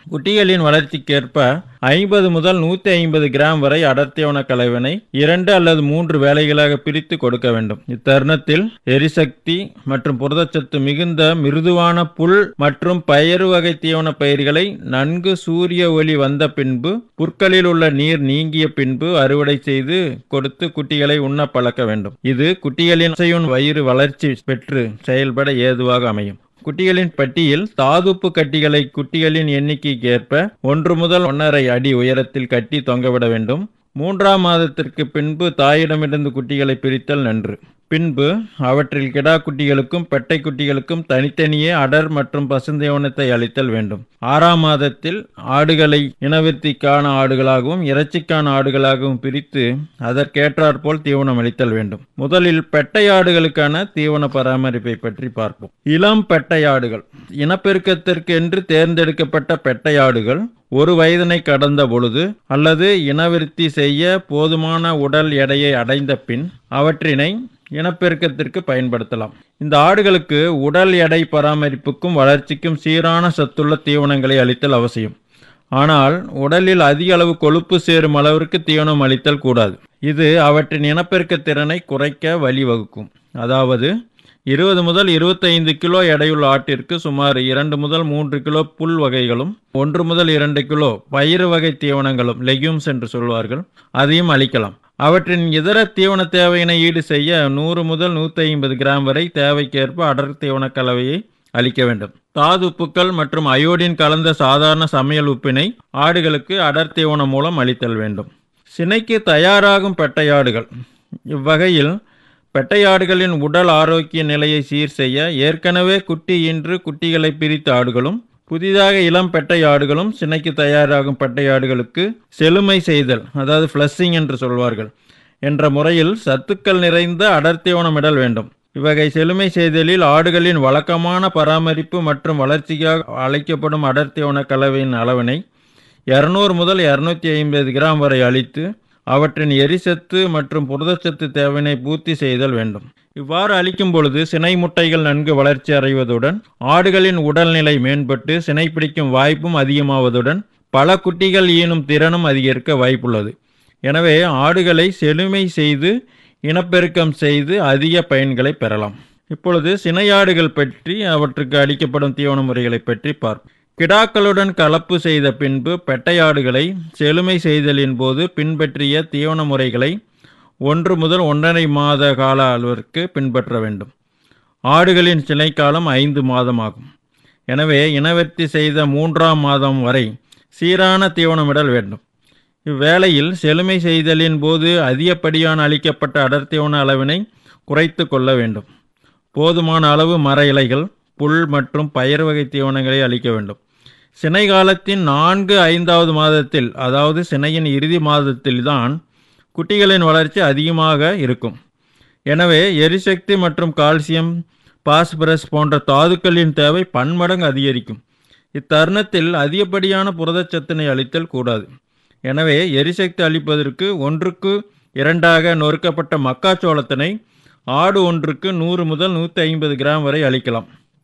குட்டிகளின் வளர்ச்சிக்கேற்ப ஐம்பது முதல் நூற்றி ஐம்பது கிராம் வரை அடர்த்தியான கலவினை இரண்டு அல்லது மூன்று வேலைகளாக பிரித்து கொடுக்க வேண்டும் இத்தருணத்தில் எரிசக்தி மற்றும் புரதச்சத்து மிகுந்த மிருதுவான புல் மற்றும் பயறு வகை தீவன பயிர்களை நன்கு சூரிய ஒளி வந்த பின்பு புற்களில் உள்ள நீர் நீங்கிய பின்பு அறுவடை செய்து கொடுத்து குட்டிகளை உண்ண பழக்க வேண்டும் இது குட்டிகளின் அசையும் வயிறு வளர்ச்சி பெற்று செயல்பட ஏதுவாக அமையும் குட்டிகளின் பட்டியில் தாதுப்பு கட்டிகளை குட்டிகளின் எண்ணிக்கைக்கு ஏற்ப ஒன்று முதல் ஒன்றரை அடி உயரத்தில் கட்டி தொங்கவிட வேண்டும் மூன்றாம் மாதத்திற்கு பின்பு தாயிடமிருந்து குட்டிகளை பிரித்தல் நன்று பின்பு அவற்றில் கிடா குட்டிகளுக்கும் பெட்டை குட்டிகளுக்கும் தனித்தனியே அடர் மற்றும் பசுந்தேவனத்தை அளித்தல் வேண்டும் ஆறாம் மாதத்தில் ஆடுகளை இனவிருத்திக்கான ஆடுகளாகவும் இறைச்சிக்கான ஆடுகளாகவும் பிரித்து அதற்கேற்றாற்போல் தீவனம் அளித்தல் வேண்டும் முதலில் பெட்டை ஆடுகளுக்கான தீவன பராமரிப்பை பற்றி பார்ப்போம் இளம் பெட்டை ஆடுகள் இனப்பெருக்கத்திற்கு என்று தேர்ந்தெடுக்கப்பட்ட பெட்டை ஆடுகள் ஒரு வயதினை கடந்த பொழுது அல்லது இனவிருத்தி செய்ய போதுமான உடல் எடையை அடைந்த பின் அவற்றினை இனப்பெருக்கத்திற்கு பயன்படுத்தலாம் இந்த ஆடுகளுக்கு உடல் எடை பராமரிப்புக்கும் வளர்ச்சிக்கும் சீரான சத்துள்ள தீவனங்களை அளித்தல் அவசியம் ஆனால் உடலில் அதிக அளவு கொழுப்பு சேரும் அளவிற்கு தீவனம் அளித்தல் கூடாது இது அவற்றின் இனப்பெருக்க திறனை குறைக்க வழிவகுக்கும் அதாவது இருபது முதல் இருபத்தைந்து கிலோ எடையுள்ள ஆட்டிற்கு சுமார் இரண்டு முதல் மூன்று கிலோ புல் வகைகளும் ஒன்று முதல் இரண்டு கிலோ பயிறு வகை தீவனங்களும் லெக்யூம்ஸ் என்று சொல்வார்கள் அதையும் அளிக்கலாம் அவற்றின் இதர தீவன தேவையினை ஈடு செய்ய நூறு முதல் நூற்றி ஐம்பது கிராம் வரை தேவைக்கேற்ப அடர் தீவன கலவையை அளிக்க வேண்டும் தாது உப்புக்கள் மற்றும் அயோடின் கலந்த சாதாரண சமையல் உப்பினை ஆடுகளுக்கு அடர் தீவனம் மூலம் அளித்தல் வேண்டும் சினைக்கு தயாராகும் பெட்டையாடுகள் இவ்வகையில் பெட்டையாடுகளின் உடல் ஆரோக்கிய நிலையை சீர் செய்ய ஏற்கனவே குட்டி ஈன்று குட்டிகளை பிரித்த ஆடுகளும் புதிதாக இளம் பெட்டை ஆடுகளும் சினைக்கு தயாராகும் பெட்டை ஆடுகளுக்கு செழுமை செய்தல் அதாவது ஃப்ளஷிங் என்று சொல்வார்கள் என்ற முறையில் சத்துக்கள் நிறைந்த அடர்த்தியோனமிடல் வேண்டும் இவ்வகை செழுமை செய்தலில் ஆடுகளின் வழக்கமான பராமரிப்பு மற்றும் வளர்ச்சிக்காக அழைக்கப்படும் அடர்த்தியோன கலவையின் அளவினை இரநூறு முதல் இரநூத்தி ஐம்பது கிராம் வரை அளித்து அவற்றின் எரிசத்து மற்றும் புரதச்சத்து தேவையினை பூர்த்தி செய்தல் வேண்டும் இவ்வாறு அளிக்கும் பொழுது சினை முட்டைகள் நன்கு வளர்ச்சி அடைவதுடன் ஆடுகளின் உடல்நிலை மேம்பட்டு சினை பிடிக்கும் வாய்ப்பும் அதிகமாவதுடன் பல குட்டிகள் ஈனும் திறனும் அதிகரிக்க வாய்ப்புள்ளது எனவே ஆடுகளை செழுமை செய்து இனப்பெருக்கம் செய்து அதிக பயன்களை பெறலாம் இப்பொழுது சினையாடுகள் பற்றி அவற்றுக்கு அளிக்கப்படும் தீவன முறைகளை பற்றி பார்ப்போம் கிடாக்களுடன் கலப்பு செய்த பின்பு பெட்டையாடுகளை செழுமை செய்தலின் போது பின்பற்றிய தீவன முறைகளை ஒன்று முதல் ஒன்றரை மாத கால அளவிற்கு பின்பற்ற வேண்டும் ஆடுகளின் சினைக்காலம் ஐந்து மாதம் ஆகும் எனவே இனவர்த்தி செய்த மூன்றாம் மாதம் வரை சீரான தீவனமிடல் வேண்டும் இவ்வேளையில் செழுமை செய்தலின் போது அதிகப்படியான அளிக்கப்பட்ட அடர்த்தியான அளவினை குறைத்து கொள்ள வேண்டும் போதுமான அளவு மர இலைகள் புல் மற்றும் பயிர் வகை தீவனங்களை அளிக்க வேண்டும் சினை காலத்தின் நான்கு ஐந்தாவது மாதத்தில் அதாவது சினையின் இறுதி மாதத்தில்தான் குட்டிகளின் வளர்ச்சி அதிகமாக இருக்கும் எனவே எரிசக்தி மற்றும் கால்சியம் பாஸ்பரஸ் போன்ற தாதுக்களின் தேவை பன்மடங்கு அதிகரிக்கும் இத்தருணத்தில் அதிகப்படியான புரதச்சத்தினை அளித்தல் கூடாது எனவே எரிசக்தி அளிப்பதற்கு ஒன்றுக்கு இரண்டாக நொறுக்கப்பட்ட மக்காச்சோளத்தினை ஆடு ஒன்றுக்கு நூறு முதல் நூற்றி ஐம்பது கிராம் வரை அளிக்கலாம்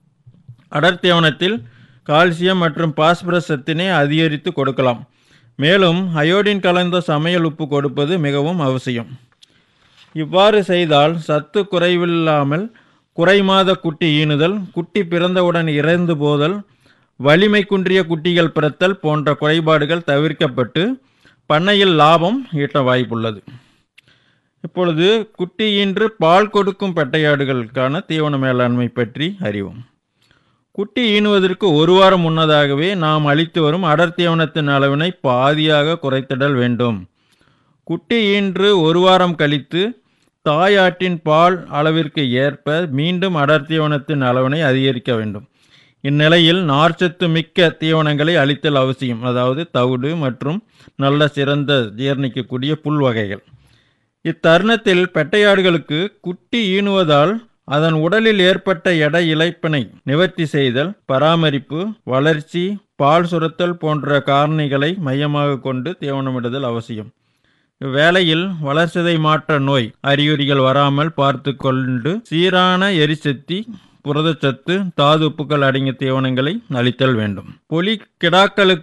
அடர்த்தியவனத்தில் கால்சியம் மற்றும் பாஸ்பரஸ் சத்தினை அதிகரித்து கொடுக்கலாம் மேலும் அயோடின் கலந்த சமையல் உப்பு கொடுப்பது மிகவும் அவசியம் இவ்வாறு செய்தால் சத்து குறைவில்லாமல் குறைமாத குட்டி ஈனுதல் குட்டி பிறந்தவுடன் இறந்து போதல் வலிமை குன்றிய குட்டிகள் பிறத்தல் போன்ற குறைபாடுகள் தவிர்க்கப்பட்டு பண்ணையில் லாபம் ஈட்ட வாய்ப்புள்ளது இப்பொழுது குட்டி ஈன்று பால் கொடுக்கும் பெட்டையாடுகளுக்கான தீவன மேலாண்மை பற்றி அறிவோம் குட்டி ஈனுவதற்கு ஒரு வாரம் முன்னதாகவே நாம் அளித்து வரும் அடர் தீவனத்தின் அளவினை பாதியாக குறைத்திடல் வேண்டும் குட்டி ஈன்று ஒரு வாரம் கழித்து தாயாட்டின் பால் அளவிற்கு ஏற்ப மீண்டும் அடர் தீவனத்தின் அளவினை அதிகரிக்க வேண்டும் இந்நிலையில் நார்ச்சத்து மிக்க தீவனங்களை அளித்தல் அவசியம் அதாவது தவிடு மற்றும் நல்ல சிறந்த ஜீரணிக்கக்கூடிய புல் வகைகள் இத்தருணத்தில் பெட்டையாடுகளுக்கு குட்டி ஈனுவதால் அதன் உடலில் ஏற்பட்ட எடை இழைப்பினை நிவர்த்தி செய்தல் பராமரிப்பு வளர்ச்சி பால் சுரத்தல் போன்ற காரணிகளை மையமாக கொண்டு தீவனமிடுதல் அவசியம் இவ்வேளையில் வளர்சிதை மாற்ற நோய் அறிகுறிகள் வராமல் பார்த்து கொண்டு சீரான எரிசக்தி புரதச்சத்து தாது உப்புக்கள் அடங்கிய தீவனங்களை அளித்தல் வேண்டும் பொலி கிடாக்களுக்கு